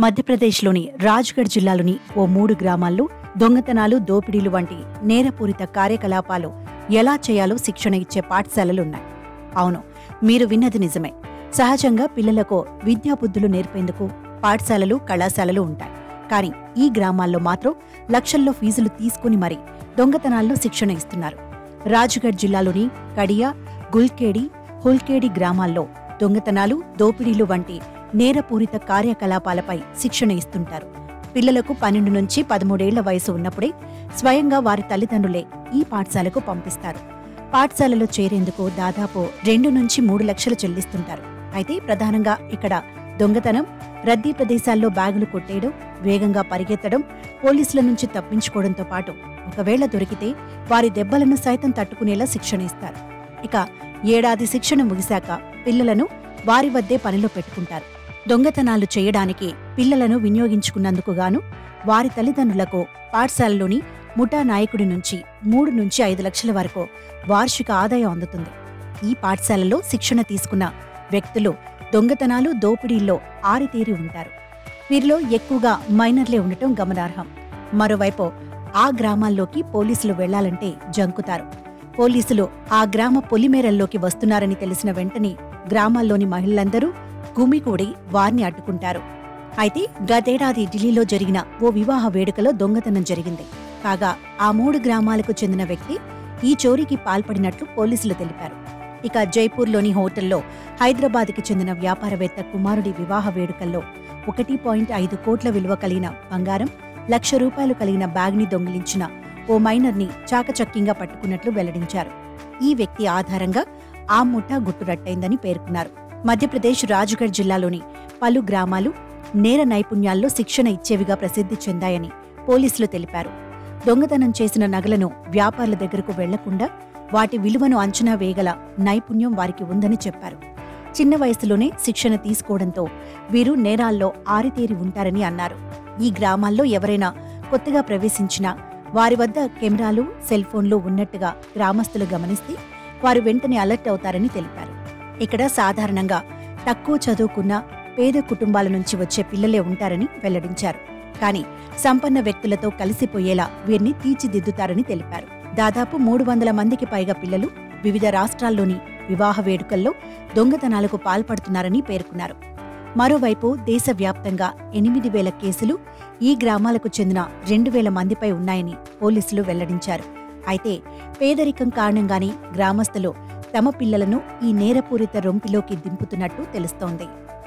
మధ్యప్రదేశ్లోని రాజ్గఢ్ జిల్లాలోని ఓ మూడు గ్రామాల్లో దొంగతనాలు దోపిడీలు వంటి నేరపూరిత కార్యకలాపాలు ఎలా చేయాలో శిక్షణ ఇచ్చే పాఠశాలలున్నాయి అవును మీరు విన్నది నిజమే సహజంగా పిల్లలకు విద్యాబుద్ధులు నేర్పేందుకు పాఠశాలలు కళాశాలలు ఉంటాయి కానీ ఈ గ్రామాల్లో మాత్రం లక్షల్లో ఫీజులు తీసుకుని మరీ దొంగతనాల్లో శిక్షణ ఇస్తున్నారు రాజ్గఢ్ జిల్లాలోని కడియా గుల్కేడి హుల్కేడి గ్రామాల్లో దొంగతనాలు దోపిడీలు వంటి నేరపూరిత కార్యకలాపాలపై శిక్షణ ఇస్తుంటారు పిల్లలకు పన్నెండు నుంచి పదమూడేళ్ల వయసు ఉన్నప్పుడే స్వయంగా వారి తల్లిదండ్రులే ఈ పాఠశాలకు పంపిస్తారు పాఠశాలలో చేరేందుకు దాదాపు రెండు నుంచి మూడు లక్షలు చెల్లిస్తుంటారు అయితే ప్రధానంగా ఇక్కడ దొంగతనం రద్దీ ప్రదేశాల్లో బ్యాగులు కొట్టేయడం వేగంగా పరిగెత్తడం పోలీసుల నుంచి తప్పించుకోవడంతో పాటు ఒకవేళ దొరికితే వారి దెబ్బలను సైతం తట్టుకునేలా శిక్షణ ఇస్తారు ఇక ఏడాది శిక్షణ ముగిశాక పిల్లలను వారి వద్దే పనిలో పెట్టుకుంటారు దొంగతనాలు చేయడానికి పిల్లలను వినియోగించుకున్నందుకు గాను వారి తల్లిదండ్రులకు పాఠశాలలోని ముఠా నాయకుడి నుంచి మూడు నుంచి ఐదు లక్షల వరకు వార్షిక ఆదాయం అందుతుంది ఈ పాఠశాలలో శిక్షణ తీసుకున్న వ్యక్తులు దొంగతనాలు దోపిడీల్లో ఆరితేరి ఉంటారు వీరిలో ఎక్కువగా మైనర్లే ఉండటం గమనార్హం మరోవైపు ఆ గ్రామాల్లోకి పోలీసులు వెళ్లాలంటే జంకుతారు పోలీసులు ఆ గ్రామ పొలిమేరల్లోకి వస్తున్నారని తెలిసిన వెంటనే గ్రామాల్లోని మహిళలందరూ గుమికూడి వారిని అడ్డుకుంటారు అయితే గతేడాది ఢిల్లీలో జరిగిన ఓ వివాహ వేడుకలో దొంగతనం జరిగింది కాగా ఆ మూడు గ్రామాలకు చెందిన వ్యక్తి ఈ చోరీకి పాల్పడినట్లు పోలీసులు తెలిపారు ఇక జైపూర్లోని హోటల్లో హైదరాబాద్కి చెందిన వ్యాపారవేత్త కుమారుడి వివాహ వేడుకల్లో ఒకటి పాయింట్ ఐదు కోట్ల విలువ కలిగిన బంగారం లక్ష రూపాయలు కలిగిన బ్యాగ్ని దొంగిలించిన ఓ మైనర్ని చాకచక్యంగా పట్టుకున్నట్లు వెల్లడించారు ఈ వ్యక్తి ఆధారంగా ఆ ముఠా గుట్టురట్టయిందని పేర్కొన్నారు మధ్యప్రదేశ్ రాజ్గఢ్ జిల్లాలోని పలు గ్రామాలు నేర నైపుణ్యాల్లో శిక్షణ ఇచ్చేవిగా ప్రసిద్ధి చెందాయని పోలీసులు తెలిపారు దొంగతనం చేసిన నగలను వ్యాపారుల దగ్గరకు వెళ్లకుండా వాటి విలువను అంచనా వేయగల నైపుణ్యం వారికి ఉందని చెప్పారు చిన్న వయసులోనే శిక్షణ తీసుకోవడంతో వీరు నేరాల్లో ఆరితేరి ఉంటారని అన్నారు ఈ గ్రామాల్లో ఎవరైనా కొత్తగా ప్రవేశించినా వారి వద్ద కెమెరాలు సెల్ ఫోన్లు ఉన్నట్టుగా గ్రామస్తులు గమనిస్తే వారు వెంటనే అలర్ట్ అవుతారని తెలిపారు ఇక్కడ సాధారణంగా తక్కువ చదువుకున్న పేద కుటుంబాల నుంచి వచ్చే పిల్లలే ఉంటారని వెల్లడించారు కానీ సంపన్న వ్యక్తులతో కలిసిపోయేలా వీరిని తీర్చిదిద్దుతారని తెలిపారు దాదాపు మూడు వందల మందికి పైగా పిల్లలు వివిధ రాష్ట్రాల్లోని వివాహ వేడుకల్లో దొంగతనాలకు పాల్పడుతున్నారని పేర్కొన్నారు మరోవైపు దేశవ్యాప్తంగా ఎనిమిది వేల కేసులు ఈ గ్రామాలకు చెందిన రెండు వేల మందిపై ఉన్నాయని పోలీసులు వెల్లడించారు అయితే పేదరికం కారణంగానే గ్రామస్తులు తమ పిల్లలను ఈ నేరపూరిత రొంపిలోకి దింపుతున్నట్టు తెలుస్తోంది